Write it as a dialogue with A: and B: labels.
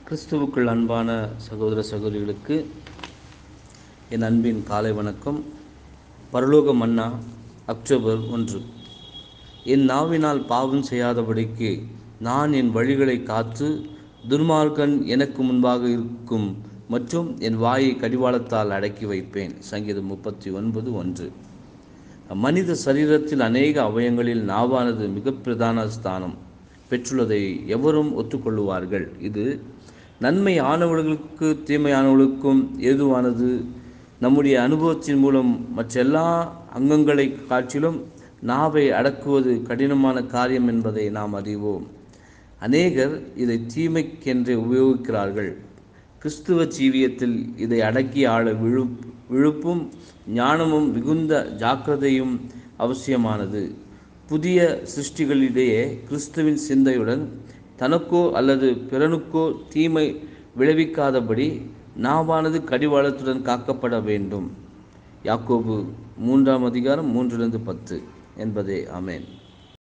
A: கிறிஸ்துவுக்குள் அன்பான சகோதர சகோதரிகளுக்கு என் அன்பின் காலை வணக்கம் பரலோக மன்னா அக்டோபர் ஒன்று என் நாவினால் பாவம் செய்யாதபடிக்கு நான் என் வழிகளை காத்து துர்மார்க்கன் எனக்கு முன்பாக இருக்கும் மற்றும் என் வாயை கடிவாளத்தால் அடக்கி வைப்பேன் சங்கீதம் முப்பத்தி ஒன்பது ஒன்று மனித சரீரத்தில் அநேக அவயங்களில் நாவானது மிக பிரதான ஸ்தானம் பெற்றுள்ளதை எவரும் ஒத்துக்கொள்ளுவார்கள் இது நன்மை ஆனவர்களுக்கு தீமையானவர்களுக்கும் ஏதுவானது நம்முடைய அனுபவத்தின் மூலம் மற்றெல்லா அங்கங்களை காட்டிலும் நாவை அடக்குவது கடினமான காரியம் என்பதை நாம் அறிவோம் அநேகர் இதை தீமைக்கென்றே உபயோகிக்கிறார்கள் கிறிஸ்துவ ஜீவியத்தில் இதை அடக்கி ஆள விழு விழுப்பும் ஞானமும் மிகுந்த ஜாக்கிரதையும் அவசியமானது புதிய சிருஷ்டிகளிடையே கிறிஸ்துவின் சிந்தையுடன் தனக்கோ அல்லது பிறனுக்கோ தீமை விளைவிக்காதபடி நாவானது கடிவாளத்துடன் காக்கப்பட வேண்டும் யாக்கோபு மூன்றாம் அதிகாரம் மூன்றிலிருந்து பத்து என்பதே ஆமேன்